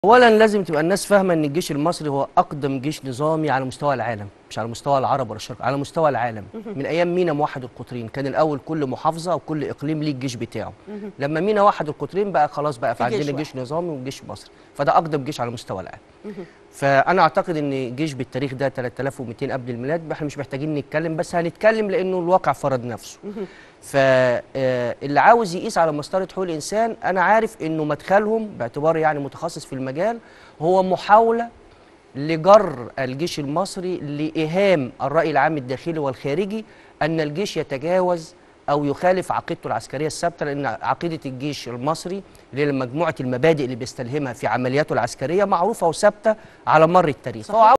اولا لازم تبقى الناس فاهمه ان الجيش المصري هو اقدم جيش نظامي على مستوى العالم مش على مستوى العرب ولا الشرق على مستوى العالم من ايام مينا موحد القطرين كان الاول كل محافظه او كل اقليم ليه الجيش بتاعه لما مينا وحد القطرين بقى خلاص بقى في جيش فعندنا واحد. جيش نظامي وجيش مصري فده اقدم جيش على مستوى العالم فانا اعتقد ان جيش بالتاريخ ده 3200 قبل الميلاد احنا مش محتاجين نتكلم بس هنتكلم لانه الواقع فرض نفسه فاللي عاوز يقيس على مسطره حقوق الانسان انا عارف انه مدخلهم باعتباري يعني متخصص في المجال هو محاوله لجر الجيش المصري لايهام الراي العام الداخلي والخارجي ان الجيش يتجاوز او يخالف عقيدته العسكريه الثابته لان عقيده الجيش المصري اللي هي مجموعه المبادئ اللي بيستلهمها في عملياته العسكريه معروفه وثابته على مر التاريخ صحيح. هو